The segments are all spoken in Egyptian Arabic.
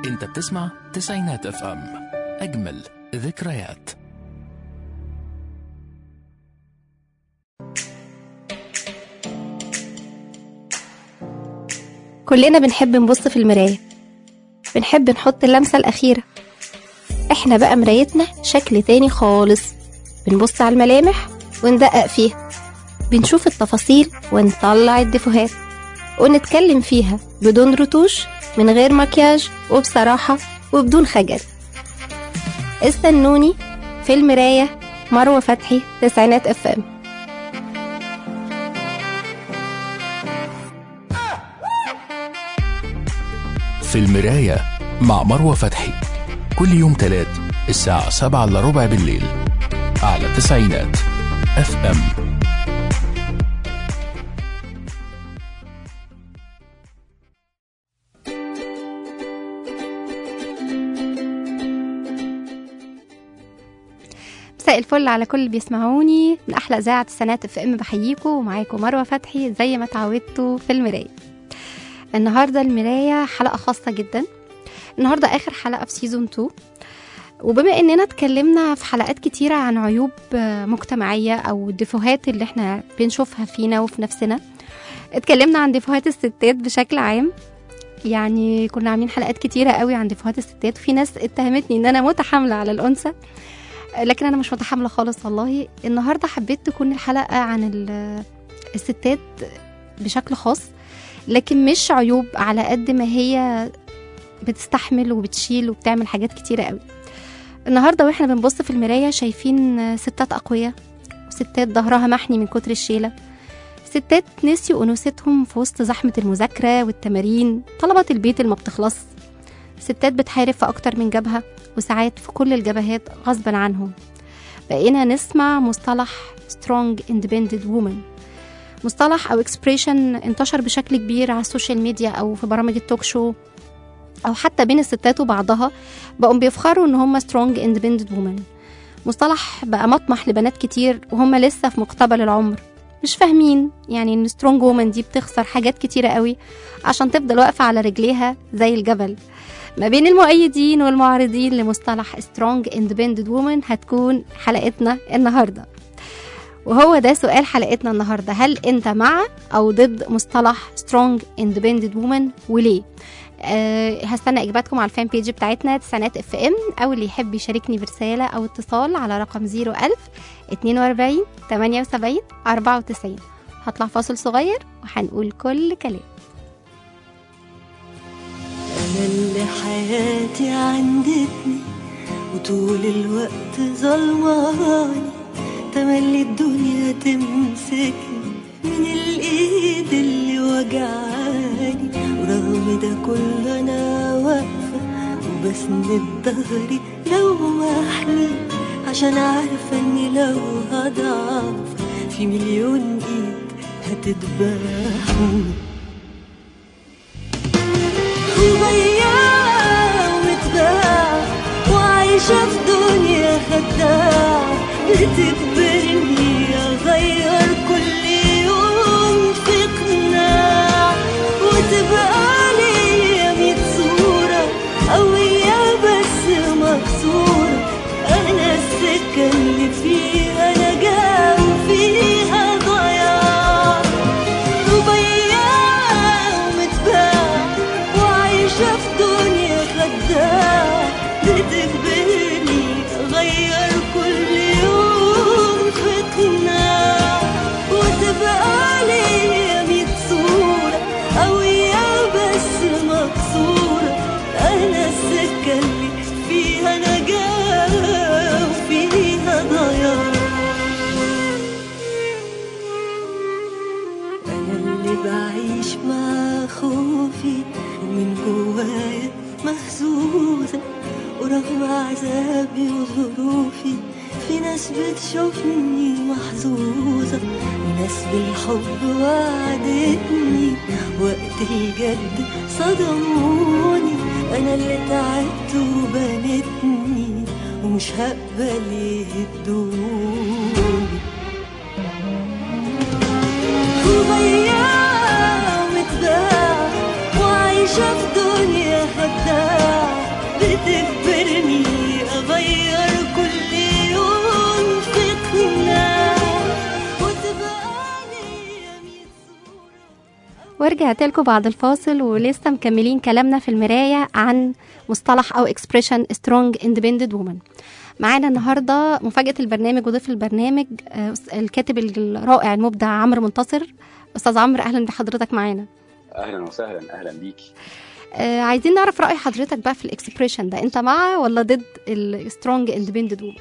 انت بتسمع تسعينات اف ام اجمل ذكريات كلنا بنحب نبص في المراية بنحب نحط اللمسة الأخيرة احنا بقى مرايتنا شكل تاني خالص بنبص على الملامح وندقق فيها بنشوف التفاصيل ونطلع الدفوهات ونتكلم فيها بدون رتوش من غير مكياج وبصراحة وبدون خجل استنوني في المراية مروة فتحي تسعينات اف ام في المراية مع مروة فتحي كل يوم تلات الساعة سبعة إلا ربع بالليل على تسعينات اف ام مساء الفل على كل اللي بيسمعوني من احلى اذاعه السنات اف ام بحييكم ومعاكم مروه فتحي زي ما اتعودتوا في المرايه النهارده المرايه حلقه خاصه جدا النهارده اخر حلقه في سيزون 2 وبما اننا اتكلمنا في حلقات كتيره عن عيوب آه، مجتمعيه او الديفوهات اللي احنا بنشوفها فينا وفي نفسنا اتكلمنا عن ديفوهات الستات بشكل عام يعني كنا عاملين حلقات كتيره قوي عن ديفوهات الستات وفي ناس اتهمتني ان انا متحامله على الانثى لكن انا مش متحامله خالص والله النهارده حبيت تكون الحلقه عن ال- الستات بشكل خاص لكن مش عيوب على قد ما هي بتستحمل وبتشيل وبتعمل حاجات كتيره قوي النهارده واحنا بنبص في المرايه شايفين ستات اقوياء وستات ظهرها محني من كتر الشيله ستات نسيوا انوثتهم في وسط زحمه المذاكره والتمارين طلبات البيت اللي ما بتخلص ستات بتحارب في اكتر من جبهه وساعات في كل الجبهات غصبا عنهم بقينا نسمع مصطلح strong independent woman مصطلح او expression انتشر بشكل كبير على السوشيال ميديا او في برامج التوك شو او حتى بين الستات وبعضها بقوا بيفخروا ان هم strong independent woman مصطلح بقى مطمح لبنات كتير وهم لسه في مقتبل العمر مش فاهمين يعني ان سترونج وومن دي بتخسر حاجات كتيرة قوي عشان تفضل واقفة على رجليها زي الجبل ما بين المؤيدين والمعارضين لمصطلح سترونج اندبندنت وومن هتكون حلقتنا النهارده وهو ده سؤال حلقتنا النهارده هل انت مع او ضد مصطلح سترونج اندبندنت وومن وليه أه هستنى اجاباتكم على الفان بيج بتاعتنا تسعينات اف ام او اللي يحب يشاركني برساله او اتصال على رقم 01000 42 78 94 هطلع فاصل صغير وهنقول كل كلام أنا اللي حياتي عندتني وطول الوقت ظلماني تملي الدنيا تمسكني من الإيد اللي وجعاني ورغم ده كله أنا واقفة وبسند ظهري لو محلول عشان عارفة إني لو هضعف في مليون إيد هتذبحني وبياع ومتباع وعايشة في دنيا خداع بتجبرني أغير كل يوم في قناع وتبقى ليا ميت صورة قوية بس مكسورة أنا السكة اللي فيها نجاة وفيها ضياع وبياع ومتباع وعايشة في دنيا خداع بتجبرني أغير كل يوم في قناع وتبقى ليا ميت صورة قوية بس مكسورة أنا السكة اللي فيها نجاة وفيها ضياع أنا اللي بعيش مع خوفي ومن جوايا مهزوزة ورغم عذابي وظروفي في ناس بتشوفني محظوظة وناس بالحب وعدتني وقت الجد صدموني أنا اللي تعبت وبنتني ومش هقبل يهدوني وبياع ومتباع وعايشة في دنيا خداع ورجعت لكم بعد الفاصل ولسه مكملين كلامنا في المراية عن مصطلح أو اكسبريشن سترونج اندبندنت وومن معانا النهاردة مفاجأة البرنامج وضيف البرنامج آه، الكاتب الرائع المبدع عمرو منتصر أستاذ عمرو أهلا بحضرتك معانا اهلا وسهلا اهلا بيكي آه، عايزين نعرف رأي حضرتك بقى في الاكسبريشن ده أنت مع ولا ضد السترونج اندبندنت وومن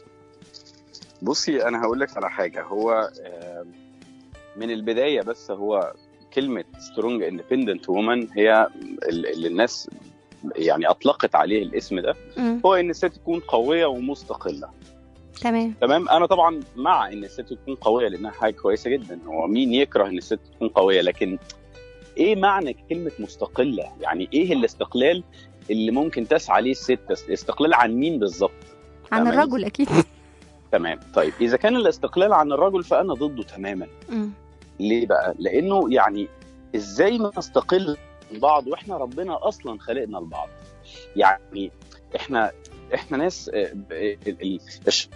بصي انا هقول لك على حاجه هو آه، من البدايه بس هو كلمه سترونج اندبندنت وومن هي ال- اللي الناس يعني اطلقت عليه الاسم ده مم، هو ان الست تكون قويه ومستقله تمام تمام انا طبعا مع ان الست تكون قويه لانها حاجه كويسه جدا هو مين يكره ان الست تكون قويه لكن ايه معنى كلمه مستقله يعني ايه الاستقلال اللي ممكن تسعى ليه الست استقلال عن مين بالظبط عن تمام. الرجل أكيد تمام طيب اذا كان الاستقلال عن الرجل فانا ضده تماما مم، ليه بقى لانه يعني ازاي نستقل من بعض واحنا ربنا اصلا خلقنا لبعض يعني احنا احنا ناس آه، ب- ال- ال- الش-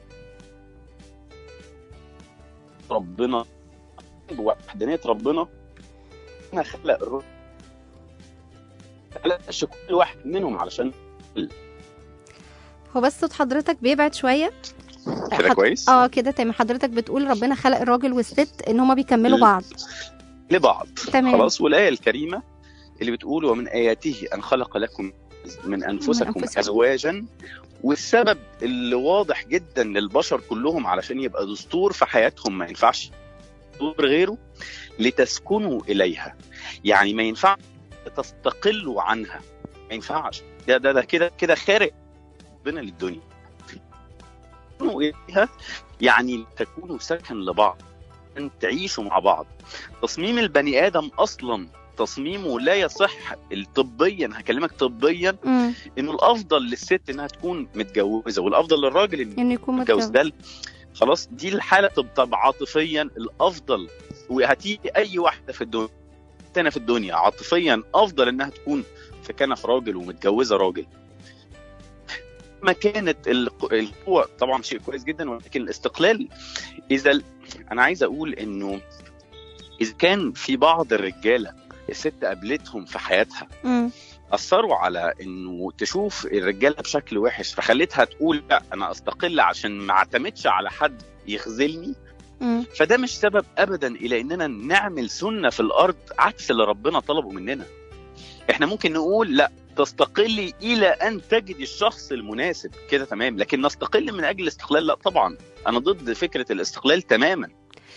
ربنا بوحدانيه ربنا احنا خلق الرجل خلقش كل واحد منهم علشان هو بس صوت حضرتك بيبعد شوية كده حض- كويس اه كده تمام حضرتك بتقول ربنا خلق الراجل والست ان هما بيكملوا ل- بعض لبعض تمام خلاص والايه الكريمه اللي بتقول ومن اياته ان خلق لكم من انفسكم أنفسكم. ازواجا والسبب اللي واضح جدا للبشر كلهم علشان يبقى دستور في حياتهم ما ينفعش دستور غيره لتسكنوا اليها يعني ما ينفعش تستقلوا عنها ما ينفعش ده ده ده كده كده خارق ربنا للدنيا تسكنوا اليها يعني تكونوا سكن لبعض ان تعيشوا مع بعض تصميم البني ادم اصلا تصميمه لا يصح طبيا هكلمك طبيا امم انه الافضل للست انها تكون متجوزه والافضل للراجل انه انه يكون متجوز متجوز ده ال- خلاص دي الحاله طب, طب عاطفيا الافضل وهتيجي اي واحده في الدنيا تانية في الدنيا عاطفيا افضل انها تكون في كنف راجل ومتجوزه راجل ما كانت الق- القوه طبعا شيء كويس جدا ولكن الاستقلال اذا ال- انا عايز اقول انه اذا كان في بعض الرجاله الست قابلتهم في حياتها امم اثروا على انه تشوف الرجاله بشكل وحش فخلتها تقول لا انا استقل عشان ما اعتمدش على حد يخذلني امم فده مش سبب ابدا الى اننا نعمل سنه في الارض عكس اللي ربنا طلبه مننا احنا ممكن نقول لا تستقلي الى ان تجد الشخص المناسب كده تمام لكن نستقل من اجل الاستقلال لا طبعا انا ضد فكره الاستقلال تماما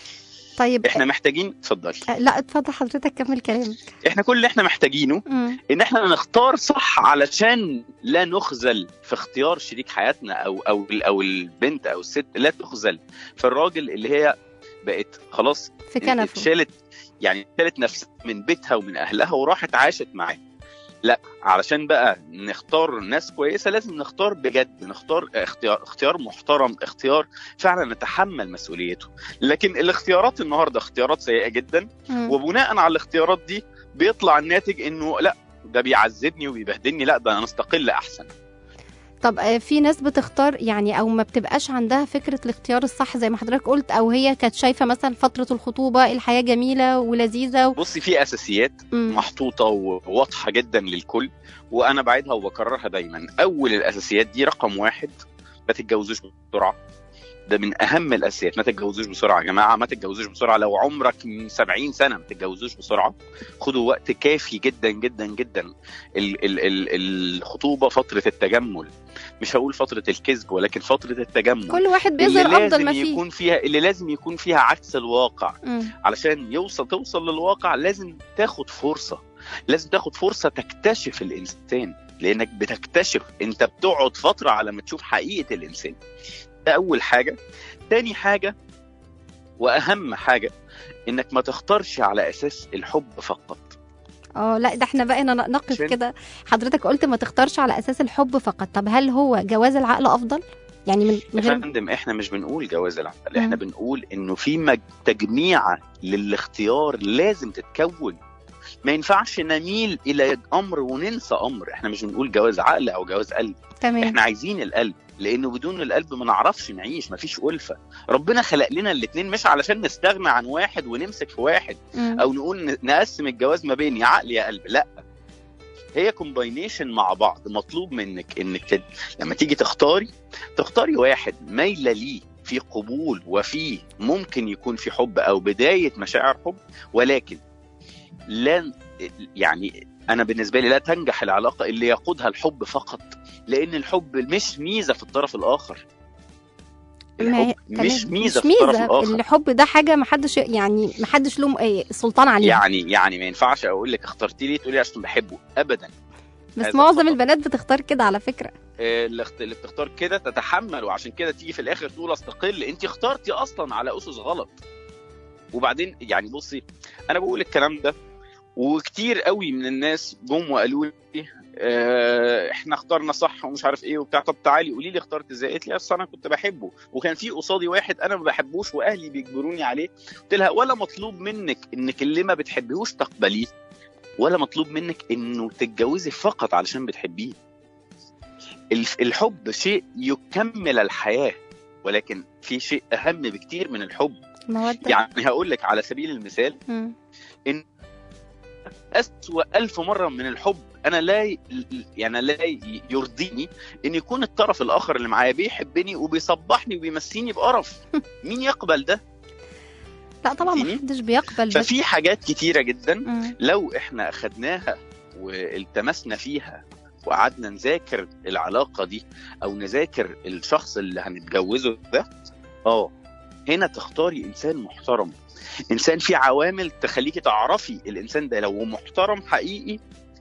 طيب احنا محتاجين اتفضلي آه، لا اتفضل حضرتك كمل كلامك احنا كل اللي احنا محتاجينه امم ان احنا نختار صح علشان لا نخذل في اختيار شريك حياتنا او او او البنت او الست لا تخذل في الراجل اللي هي بقت خلاص في كنفه شالت يعني شالت نفسها من بيتها ومن اهلها وراحت عاشت معاه لا علشان بقى نختار ناس كويسه لازم نختار بجد نختار اختيار اختيار محترم اختيار فعلا نتحمل مسؤوليته لكن الاختيارات النهارده اختيارات سيئه جدا مم. وبناء على الاختيارات دي بيطلع الناتج انه لا ده بيعذبني وبيبهدلني لا ده انا استقل احسن طب آه، في ناس بتختار يعني او ما بتبقاش عندها فكره الاختيار الصح زي ما حضرتك قلت او هي كانت شايفه مثلا فتره الخطوبه الحياه جميله ولذيذه و... بصي في اساسيات مم. محطوطه وواضحه جدا للكل وانا بعيدها وبكررها دايما اول الاساسيات دي رقم واحد ما تتجوزوش بسرعه ده من اهم الاساسيات ما تتجوزوش بسرعه يا جماعه ما تتجوزوش بسرعه لو عمرك من 70 سنه ما تتجوزوش بسرعه خدوا وقت كافي جدا جدا جدا ال- ال- ال- الخطوبه فتره التجمل مش هقول فتره الكذب ولكن فتره التجمل كل واحد اللي بيظهر افضل لازم ما فيه يكون فيها اللي لازم يكون فيها عكس الواقع مم. علشان يوصل توصل للواقع لازم تاخد فرصة لازم تاخد فرصة تكتشف الإنسان لأنك بتكتشف أنت بتقعد فترة على ما تشوف حقيقة الإنسان ده أول حاجة تاني حاجة وأهم حاجة إنك ما تختارش على أساس الحب فقط اه لا ده احنا بقينا نقف عشان- كده حضرتك قلت ما تختارش على اساس الحب فقط طب هل هو جواز العقل افضل يعني من من يا غير فندم احنا مش بنقول جواز العقل مم. احنا بنقول انه في مج- تجميعة للاختيار لازم تتكون ما ينفعش نميل الى امر وننسى امر احنا مش بنقول جواز عقل او جواز قلب تمام احنا عايزين القلب لانه بدون القلب ما نعرفش نعيش مفيش ألفة ربنا خلق لنا الاثنين مش علشان نستغنى عن واحد ونمسك في واحد مم. او نقول ن- نقسم الجواز ما بين يا عقل يا قلب لا هي كومباينيشن مع بعض مطلوب منك انك تد... لما تيجي تختاري تختاري واحد مايله ليه في قبول وفيه ممكن يكون في حب او بدايه مشاعر حب ولكن لن يعني انا بالنسبه لي لا تنجح العلاقه اللي يقودها الحب فقط لان الحب مش ميزه في الطرف الاخر ما هي- الحب مش تمام. ميزه مش في الطرف ميزة الاخر الحب ده حاجة محدش يعني محدش له آه، سلطان عليها يعني يعني ما ينفعش اقول لك اخترتي لي تقولي عشان بحبه ابدا بس هذا معظم خطأ. البنات بتختار كده على فكرة آه، اللي اخت- اللي بتختار كده تتحمل وعشان كده تيجي في الاخر تقول استقل انت اخترتي اصلا على اسس غلط وبعدين يعني بصي انا بقول الكلام ده وكتير قوي من الناس جم وقالوا لي آه، احنا اخترنا صح ومش عارف ايه وبتاع طب تعالي قولي لي اخترت ازاي قالت لي اصل انا كنت بحبه وكان في قصادي واحد انا ما بحبوش واهلي بيجبروني عليه قلت لها ولا مطلوب منك انك اللي ما بتحبيهوش تقبليه ولا مطلوب منك انه تتجوزي فقط علشان بتحبيه الف- الحب شيء يكمل الحياه ولكن في شيء اهم بكتير من الحب مودة يعني هقول لك على سبيل المثال مم. أسوأ ألف مرة من الحب أنا لا ي- يعني لا ي- يرضيني إن يكون الطرف الآخر اللي معايا بيحبني وبيصبحني وبيمسيني بقرف مين يقبل ده؟ لا طبعا فهمتيني؟ محدش بيقبل بس ففي حاجات كتيرة جدا مم. لو إحنا أخدناها والتمسنا فيها وقعدنا نذاكر العلاقة دي أو نذاكر الشخص اللي هنتجوزه ده آه هنا تختاري إنسان محترم إنسان فيه عوامل تخليكي تعرفي الإنسان ده لو محترم حقيقي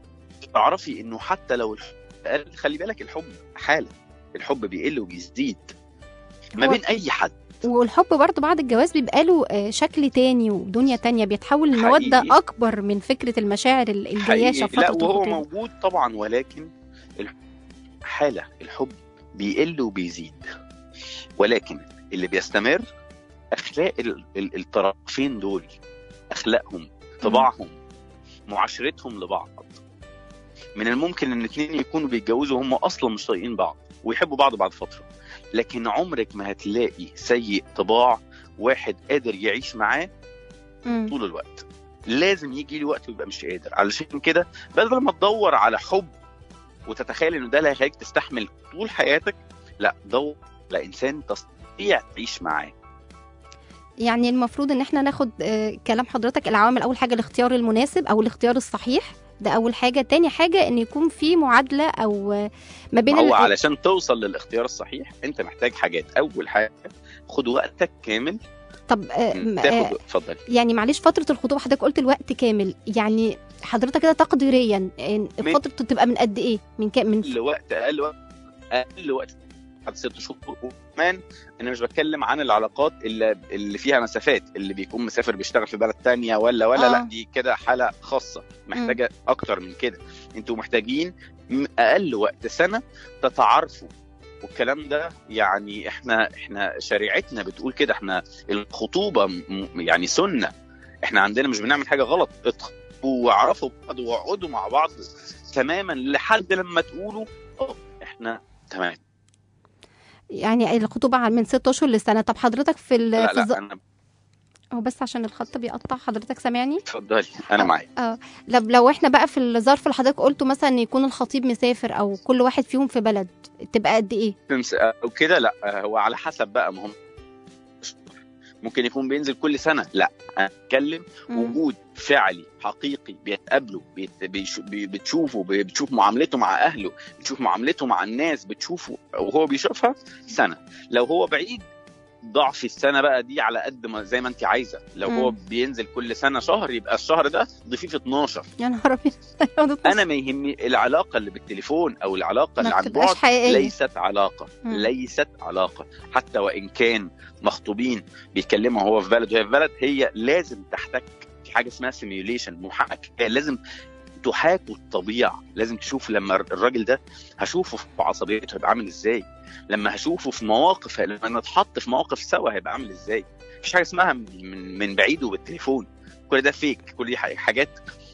تعرفي إنه حتى لو الحب قل خلي بالك الحب حالة الحب بيقل وبيزيد ما هو- بين أي حد والحب برضه بعد الجواز بيبقى له آه، شكل تاني ودنيا تانية بيتحول لمودة حقيقي. أكبر من فكرة المشاعر ال- الجياشة في لا فترة وهو الخطوبة موجود طبعا ولكن الح- حالة الحب بيقل وبيزيد ولكن اللي بيستمر أخلاق ال- ال- الطرفين دول أخلاقهم طباعهم معاشرتهم لبعض من الممكن ان اتنين يكونوا بيتجوزوا هم اصلا مش طايقين بعض ويحبوا بعض بعد فتره لكن عمرك ما هتلاقي سيء طباع واحد قادر يعيش معاه مم. طول الوقت لازم يجي لي وقت ويبقى مش قادر علشان كده بدل ما تدور على حب وتتخيل ان ده اللي هيخليك تستحمل طول حياتك لا دور على انسان تستطيع تعيش معاه يعني المفروض ان احنا ناخد آه، كلام حضرتك العوامل اول حاجه الاختيار المناسب او الاختيار الصحيح ده اول حاجه تاني حاجه ان يكون في معادله او آه، ما بين هو ال- علشان توصل للاختيار الصحيح انت محتاج حاجات اول حاجه خد وقتك كامل طب آه، م- آه، تاخد اتفضل يعني معلش فتره الخطوبه حضرتك قلت الوقت كامل يعني حضرتك كده تقديريا إن من- فتره تبقى من قد ايه من كام من اقل وقت اقل وقت اقل وقت بعد ست شهور وكمان انا مش بتكلم عن العلاقات اللي اللي فيها مسافات اللي بيكون مسافر بيشتغل في بلد تانية ولا ولا آه. لا دي كده حاله خاصه محتاجه اكتر من كده انتوا محتاجين م- اقل وقت سنه تتعارفوا والكلام ده يعني احنا احنا شريعتنا بتقول كده احنا الخطوبه م- يعني سنه احنا عندنا مش بنعمل حاجه غلط اتخطبوا واعرفوا بعض واقعدوا مع بعض تماما لحد لما تقولوا اه احنا تمام يعني الخطوبه من ست اشهر لسنه طب حضرتك في ال... لا في الز... لا انا هو بس عشان الخط بيقطع حضرتك سامعني اتفضلي انا معاك لو لو احنا بقى في الظرف اللي حضرتك قلته مثلا ان يكون الخطيب مسافر او كل واحد فيهم في بلد تبقى قد ايه تمس او كده لا هو على حسب بقى ما هم ممكن يكون بينزل كل سنه لا انا بتكلم مم. وجود فعلي حقيقي بيتقابلوا بيت... بيش... بي- بتشوفه بي- بتشوف معاملته مع اهله بتشوف معاملته مع الناس بتشوفه وهو بيشوفها سنه لو هو بعيد ضعف السنه بقى دي على قد ما زي ما انت عايزه لو مم. هو بينزل كل سنه شهر يبقى الشهر ده ضيفيه في 12 يا نهار ابيض انا ما يهمني العلاقه اللي بالتليفون او العلاقه اللي ما عن بتبقاش بعد حقيقيه ليست علاقه مم. ليست علاقه حتى وان كان مخطوبين بيتكلموا هو في بلد وهي في بلد هي لازم تحتك في حاجه اسمها سيميوليشن محاكاه لازم تحاكوا الطبيعه لازم تشوف لما الراجل ده هشوفه في عصبيته هيبقى عامل ازاي لما هشوفه في مواقف لما نتحط في مواقف سوا هيبقى عامل ازاي مفيش حاجه اسمها من, من بعيد وبالتليفون كل ده فيك كل دي حاجات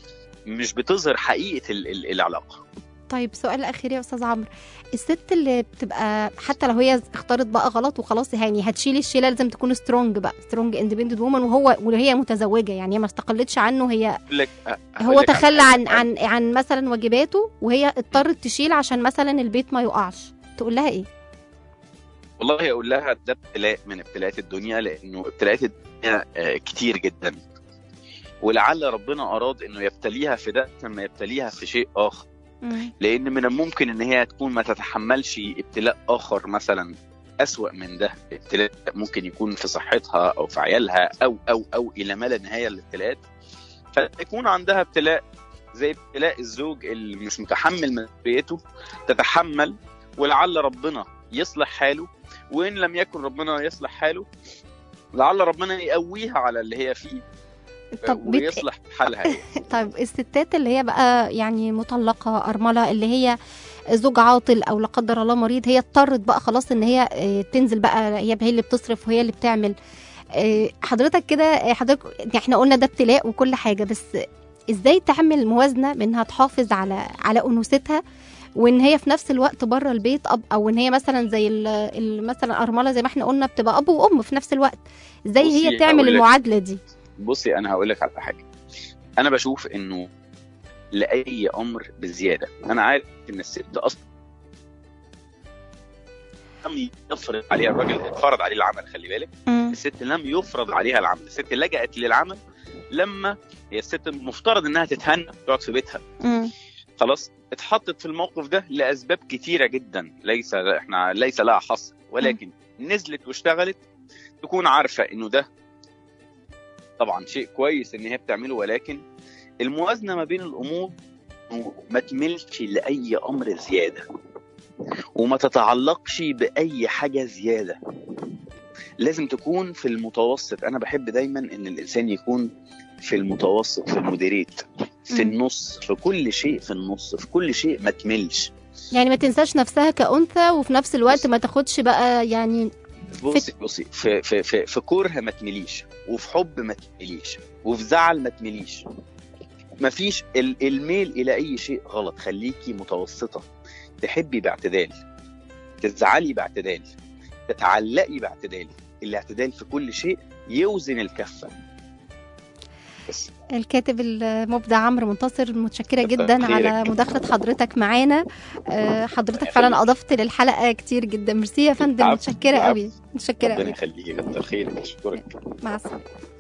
مش بتظهر حقيقه ال- ال- العلاقه طيب سؤال اخير يا استاذ عمرو الست اللي بتبقى حتى لو هي اختارت بقى غلط وخلاص يعني هتشيل الشيله لازم تكون سترونج بقى سترونج اندبندنت وومن وهو وهي متزوجه يعني هي ما استقلتش عنه هي أقول لك أقول هو لك على تخلى حاجة. عن عن عن مثلا واجباته وهي اضطرت تشيل عشان مثلا البيت ما يقعش تقول لها ايه والله اقول لها ده ابتلاء من ابتلاءات الدنيا لانه ابتلاءات الدنيا آه، كتير جدا ولعل ربنا اراد انه يبتليها في ده ثم يبتليها في شيء اخر مم. لان من الممكن ان هي تكون ما تتحملش ابتلاء اخر مثلا أسوأ من ده ابتلاء ممكن يكون في صحتها او في عيالها او او او الى ما لا نهايه الابتلاءات فيكون عندها ابتلاء زي ابتلاء الزوج اللي مش متحمل مسؤوليته تتحمل ولعل ربنا يصلح حاله وان لم يكن ربنا يصلح حاله لعل ربنا يقويها على اللي هي فيه طب بت... ويصلح حالها يعني. طيب الستات اللي هي بقى يعني مطلقه ارمله اللي هي زوج عاطل او لا قدر الله مريض هي اضطرت بقى خلاص ان هي آه، تنزل بقى هي هي اللي بتصرف وهي اللي بتعمل آه، حضرتك كده آه، حضرتك يعني احنا قلنا ده ابتلاء وكل حاجه بس ازاي تعمل موازنه بانها تحافظ على على انوثتها وان هي في نفس الوقت بره البيت اب او ان هي مثلا زي ال- ال- مثلا ارمله زي ما احنا قلنا بتبقى اب وام في نفس الوقت ازاي هي بصي، تعمل هقول لك. المعادله دي بصي انا هقول لك على حاجه انا بشوف انه لاي امر بزياده انا عارف ان الست اصلا لم يفرض عليها الراجل فرض عليه العمل خلي بالك مم. الست لم يفرض عليها العمل الست لجأت للعمل لما هي الست المفترض انها تتهنى تقعد في بيتها مم. خلاص اتحطت في الموقف ده لاسباب كتيره جدا ليس احنا ليس لها حصر ولكن نزلت واشتغلت تكون عارفه انه ده طبعا شيء كويس ان هي بتعمله ولكن الموازنه ما بين الامور إنه ما تملش لاي امر زياده وما تتعلقش باي حاجه زياده لازم تكون في المتوسط انا بحب دايما ان الانسان يكون في المتوسط في المودريت في مم. النص في كل شيء في النص في كل شيء ما تملش يعني ما تنساش نفسها كأنثى وفي نفس الوقت ما تاخدش بقى يعني بصي بصي في في في, في كره ما تمليش وفي حب ما تمليش وفي زعل ما تمليش مفيش ال- الميل الى اي شيء غلط خليكي متوسطه تحبي باعتدال تزعلي باعتدال تتعلقي باعتدال الاعتدال في كل شيء يوزن الكفه بس الكاتب المبدع عمرو منتصر متشكرة كتر جدا خيرك. على مداخلة حضرتك معانا آه، حضرتك ربنا فعلا يخليك. اضفت للحلقة كتير جدا ميرسي يا فندم العفو، متشكرة العفو. قوي متشكرة ربنا قوي يخليكي كتر خيرك اشكرك مع السلامة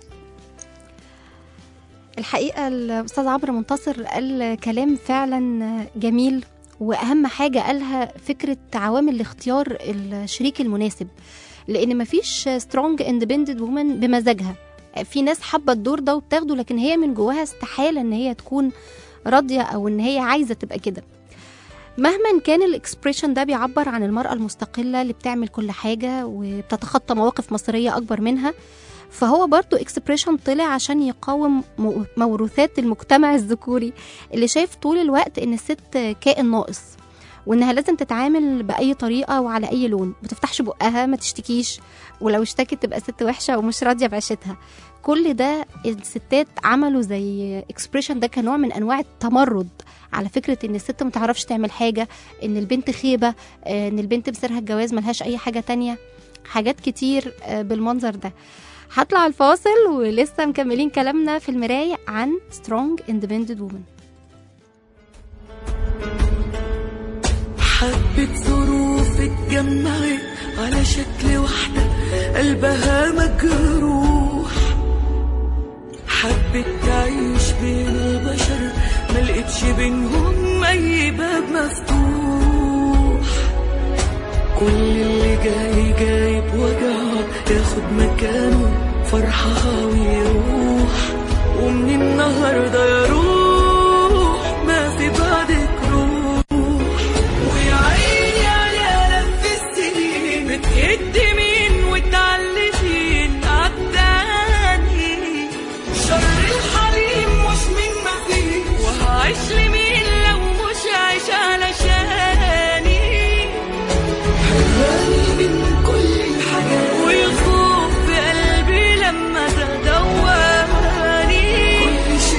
الحقيقة الأستاذ عمرو منتصر قال كلام فعلا جميل وأهم حاجة قالها فكرة عوامل اختيار الشريك المناسب لأن مفيش سترونج اندبندنت وومن بمزاجها في ناس حابة الدور ده وبتاخده لكن هي من جواها استحالة إن هي تكون راضية أو إن هي عايزة تبقى كده مهما كان الاكسبريشن ده بيعبر عن المرأة المستقلة اللي بتعمل كل حاجة وبتتخطى مواقف مصيرية أكبر منها فهو برضو اكسبريشن طلع عشان يقاوم مو- موروثات المجتمع الذكوري اللي شايف طول الوقت ان الست كائن ناقص وانها لازم تتعامل باي طريقه وعلى اي لون ما تفتحش بقها ما تشتكيش ولو اشتكت تبقى ست وحشه ومش راضيه بعيشتها كل ده الستات عملوا زي اكسبريشن ده كنوع من انواع التمرد على فكره ان الست ما تعرفش تعمل حاجه ان البنت خيبه آه، ان البنت بسرها الجواز ملهاش اي حاجه تانية حاجات كتير آه، بالمنظر ده هطلع الفاصل ولسه مكملين كلامنا في المراية عن Strong Independent Woman حبة ظروف اتجمعت على شكل واحدة قلبها مجروح حبت تعيش بين البشر ملقتش بينهم أي باب مفتوح كل اللي جاي جاي بوجعه ياخد مكانه فرحها ويروح ومن النهارده يا روح ما في بعدك روح ويا عيني على لف السنين بتهد مين وتعلفين عالتاني شر الحليم مش من ما فيه وهعيش لمين لو مش عايش علشاني حراني من كل الحاجات والخوف في قلبي لما تدواني كل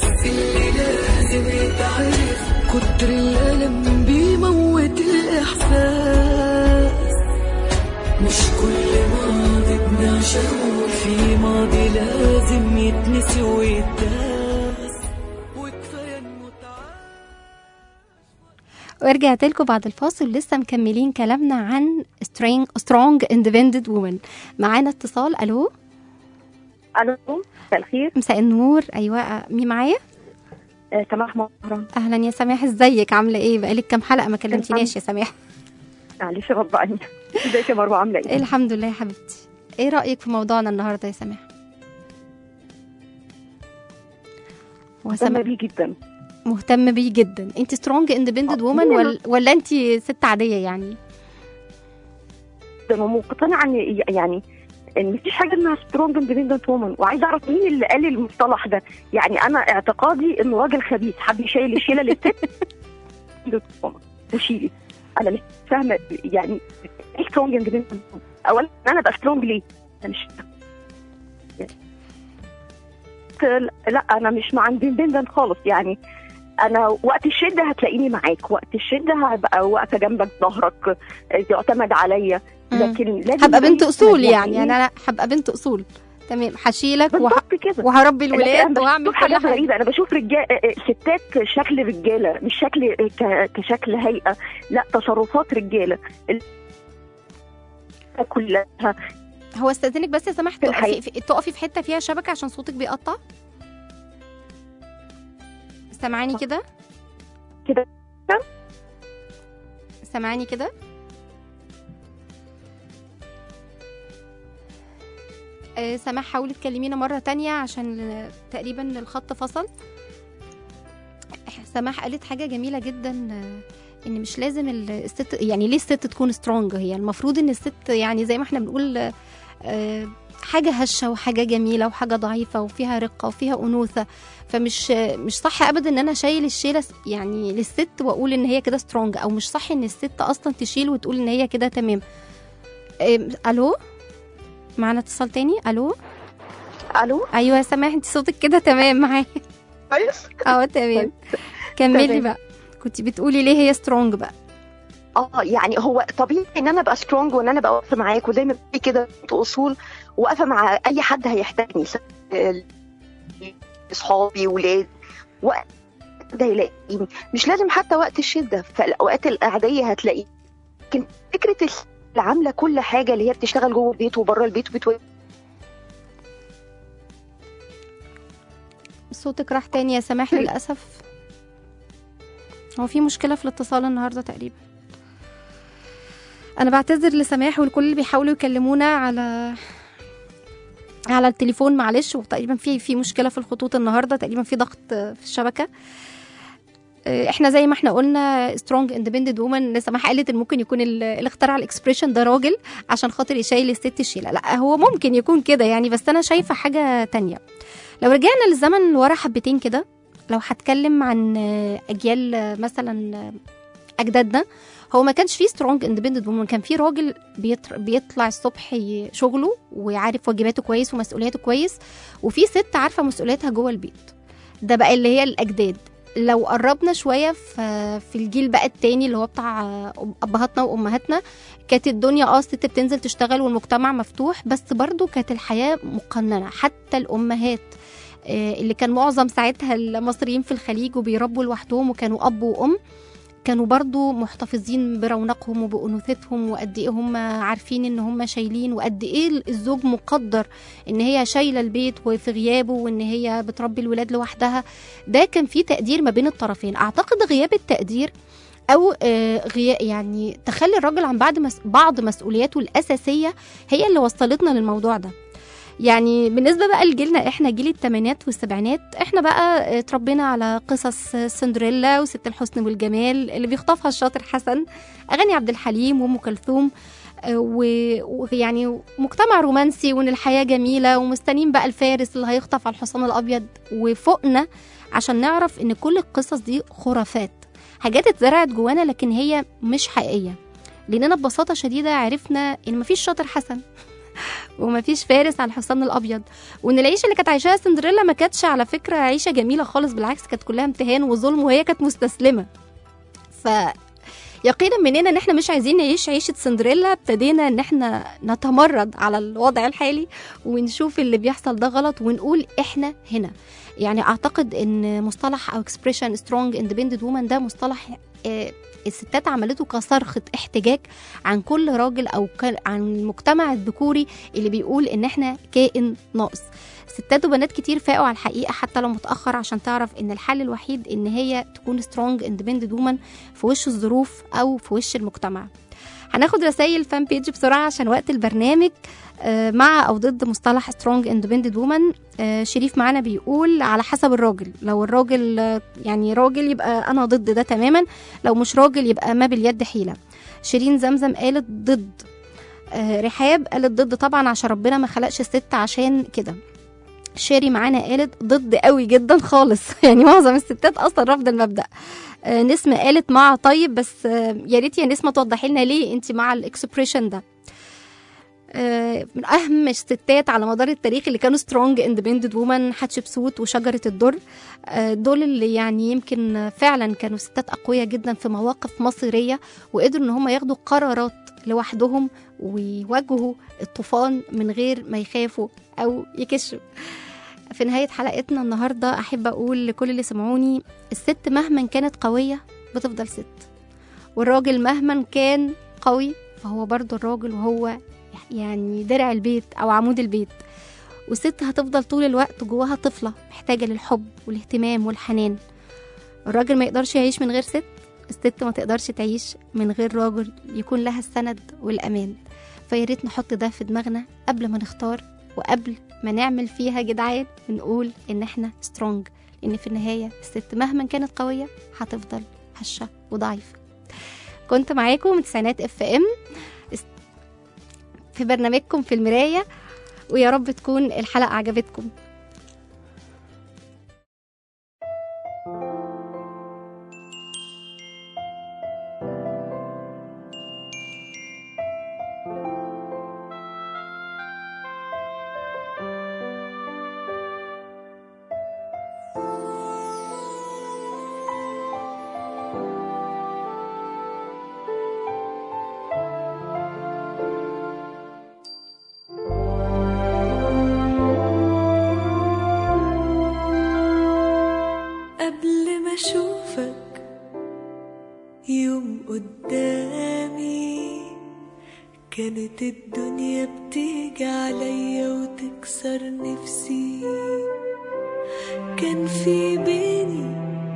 في اللي لازم يتعرف كتر الألم بيموت الإحساس مش كل ماضي بنعشقه في ماضي لازم يتنسي ويتداس وكفاية انه تعال ورجعت لكم بعد الفاصل لسه مكملين كلامنا عن سترونج سترونج اندبندنت وومن معانا اتصال الو الو مساء الخير مساء النور ايوه مين معايا آه، سماح مهران اهلا يا سماح ازيك عامله ايه بقالك كام حلقه ما كلمتنيش يا سماح معلش غصب عني ازيك يا مروه عامله ايه؟ الحمد لله يا حبيبتي ايه رايك في موضوعنا النهارده يا سماح هو مهتمه سماح بيه جدا مهتمه بيه جدا انت سترونج اندبندنت آه، وومن أنا- ولا, ولا انت ست عاديه يعني جدا ومقتنعه ان يعني ان مفيش حاجه اسمها سترونج اندبندنت وومن وعايزه اعرف مين اللي قال المصطلح ده يعني انا اعتقادي انه راجل خبيث حد يشيل الشيله للست woman. وشيلي انا مش فاهمه يعني ايه سترونج اندبندنت اولا انا ابقى سترونج ليه؟ انا مش يعني- لا انا مش مع اندبندنت خالص يعني انا وقت الشده هتلاقيني معاك وقت الشده هبقى واقفه جنبك ظهرك يعتمد عليا مم. لكن لازم هبقى بنت يبقى اصول إيه؟ يعني انا هبقى بنت اصول تمام هشيلك وه... بالظبط كده وهربي لكن الولاد أنا واعمل بشوف كل حاجات حاجه غريبه انا بشوف رجال ستات شكل رجاله مش شكل ك... كشكل هيئه لا تصرفات رجاله ال- كلها هو استاذنك بس يا سماح في تقفي الحقيقة. في... تقفي في حته فيها شبكه عشان صوتك بيقطع سامعاني كده كده. سامعاني كده آه، سماح حاولي تكلمينا مرة تانية عشان ل- تقريبا الخط فصل سماح قالت حاجة جميلة جدا آه، ان مش لازم ال- الست يعني ليه الست تكون سترونج هي المفروض ان الست يعني زي ما احنا بنقول آه، آه، حاجة هشة وحاجة جميلة وحاجة ضعيفة وفيها رقة وفيها أنوثة فمش آه، مش صح أبدا إن أنا شايل الشيلة س- يعني للست وأقول إن هي كده سترونج أو مش صح إن الست أصلا تشيل وتقول إن هي كده تمام آه، ألو معانا اتصال تاني ألو الو أيوة يا سماح أنت صوتك كده تمام معايا كويس أه تمام كملي تمام. بقى كنت بتقولي ليه هي سترونج بقى اه يعني هو طبيعي ان انا ابقى سترونج وان انا ابقى واقفه معاك وزي ما بتقولي كده بنت اصول واقفه مع اي حد هيحتاجني سواء اصحابي ولاد وقت ده يلاقيني مش لازم حتى وقت الشده فالاوقات العاديه هتلاقيني لكن فكره اللي عامله كل حاجه اللي هي بتشتغل جوه البيت وبره البيت وبتو... صوتك راح تاني يا سماح للأسف هو في مشكلة في الاتصال النهاردة تقريبا أنا بعتذر لسماح والكل اللي بيحاولوا يكلمونا على على التليفون معلش وتقريبا في في مشكلة في الخطوط النهاردة تقريبا في ضغط في الشبكة آه، احنا زي ما احنا قلنا سترونج اندبندنت وومن سماح قالت ان ممكن يكون ال- اللي اخترع الاكسبريشن ده راجل عشان خاطر يشيل الست الشيله لا هو ممكن يكون كده يعني بس انا شايفه حاجه تانية لو رجعنا للزمن ورا حبتين كده لو هتكلم عن آه، اجيال آه، مثلا آه، اجدادنا هو ما كانش فيه سترونج اندبندنت وومن كان فيه راجل بيطر- بيطلع الصبح ي- شغله وعارف واجباته كويس ومسؤولياته كويس وفي ست عارفه مسؤولياتها جوه البيت ده بقى اللي هي الاجداد لو قربنا شويه في في الجيل بقى التاني اللي هو بتاع آه، ابهاتنا وامهاتنا كانت الدنيا اه الست بتنزل تشتغل والمجتمع مفتوح بس برضو كانت الحياه مقننه حتى الامهات آه، اللي كان معظم ساعتها المصريين في الخليج وبيربوا لوحدهم وكانوا اب وام كانوا برضو محتفظين برونقهم وبأنوثتهم وقد ايه هم عارفين ان هم شايلين وقد ايه الزوج مقدر ان هي شايله البيت وفي غيابه وان هي بتربي الولاد لوحدها ده كان فيه تقدير ما بين الطرفين اعتقد غياب التقدير او آه، غياب يعني تخلي الراجل عن بعض مس... بعض مسؤولياته الاساسيه هي اللي وصلتنا للموضوع ده يعني بالنسبه بقى لجيلنا احنا جيل الثمانينات والسبعينات احنا بقى آه، اتربينا على قصص سندريلا وست الحسن والجمال اللي بيخطفها الشاطر حسن اغاني عبد الحليم وام كلثوم آه، و- ويعني مجتمع رومانسي وان الحياه جميله ومستنيين بقى الفارس اللي هيخطف على الحصان الابيض وفوقنا عشان نعرف ان كل القصص دي خرافات حاجات اتزرعت جوانا لكن هي مش حقيقيه لاننا ببساطه شديده عرفنا ان مفيش شاطر حسن ومفيش فارس على الحصان الابيض وان العيشه اللي كانت عايشاها سندريلا ما كانتش على فكره عيشه جميله خالص بالعكس كانت كلها امتهان وظلم وهي كانت مستسلمه ف يقينا مننا ان احنا مش عايزين نعيش عيشه سندريلا ابتدينا ان احنا نتمرد على الوضع الحالي ونشوف اللي بيحصل ده غلط ونقول احنا هنا يعني اعتقد ان مصطلح او اكسبريشن سترونج اندبندنت وومن ده مصطلح آه، الستات عملته كصرخة احتجاج عن كل راجل او ك- عن المجتمع الذكوري اللي بيقول ان احنا كائن ناقص ستات وبنات كتير فاقوا على الحقيقه حتى لو متاخر عشان تعرف ان الحل الوحيد ان هي تكون سترونج اندبندنت وومن في وش الظروف او في وش المجتمع هناخد رسائل فان بيج بسرعه عشان وقت البرنامج آه، مع او ضد مصطلح سترونج اندبندنت وومن شريف معانا بيقول على حسب الراجل لو الراجل آه، يعني راجل يبقى انا ضد ده تماما لو مش راجل يبقى ما باليد حيله شيرين زمزم قالت ضد آه، رحاب قالت ضد طبعا عشان ربنا ما خلقش الست عشان كده شيري معانا قالت ضد قوي جدا خالص يعني معظم الستات اصلا رافضه المبدا آه، نسمة قالت مع طيب بس آه، يا ريت يا نسمة توضحي لنا ليه انت مع الاكسبريشن ده آه، من اهم الستات على مدار التاريخ اللي كانوا سترونج اندبندنت وومن حتشبسوت وشجره الدر آه، دول اللي يعني يمكن فعلا كانوا ستات اقوياء جدا في مواقف مصيريه وقدروا ان هم ياخدوا قرارات لوحدهم ويواجهوا الطوفان من غير ما يخافوا او يكشوا في نهاية حلقتنا النهاردة أحب أقول لكل اللي سمعوني الست مهما كانت قوية بتفضل ست والراجل مهما كان قوي فهو برضو الراجل وهو يعني درع البيت أو عمود البيت والست هتفضل طول الوقت جواها طفلة محتاجة للحب والاهتمام والحنان الراجل ما يقدرش يعيش من غير ست الست ما تقدرش تعيش من غير راجل يكون لها السند والأمان فياريت نحط ده في دماغنا قبل ما نختار وقبل ما نعمل فيها جدعان نقول ان احنا سترونج لان في النهايه الست مهما كانت قويه هتفضل هشه وضعيفه كنت معاكم من تسعينات اف ام في برنامجكم في المرايه ويا رب تكون الحلقه عجبتكم قبل ما اشوفك يوم قدامي كانت الدنيا بتيجي عليا وتكسر نفسي كان في بيني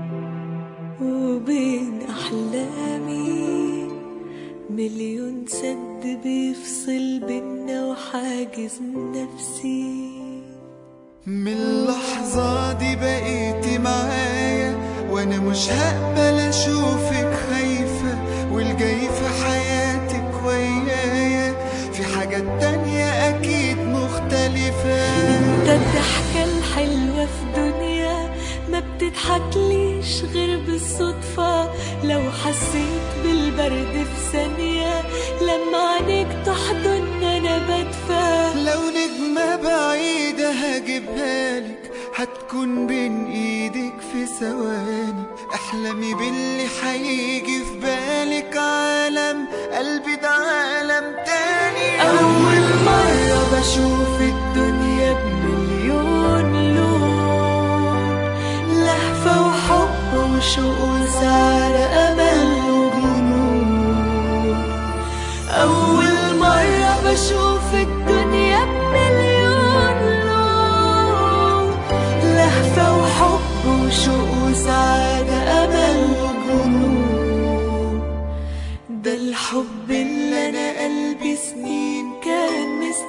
وبين احلامي مليون سد بيفصل بينا وحاجز نفسي من اللحظة دي بقيتي معايا وانا مش هقبل اشوفك خايفة والجاي في حياتك ويايا في حاجات تانية اكيد مختلفة انت الضحكة الحلوة في دنيا ما بتضحكليش غير بالصدفة لو حسيت بالبرد في ثانية لما عينيك تحضن انا بدفى لو نجمة بعيدة هجيبها لك هتكون بين ايدك في ثواني احلمي باللي هيجي في بالك عالم قلبي ده عالم تاني أول مرة بشوف الدنيا بمليون لون لهفة وحب وشوق وسعر أمل وجنون أول مرة بشوف الدنيا بمليون لون لهفة وحب وشوق وسعادة أمل وجنون ده الحب اللي أنا قلبي سنين كان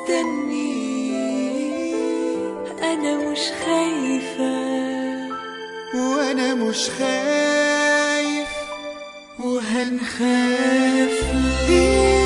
مستنيه أنا مش خايفة وانا مش خايف وهنخاف ليه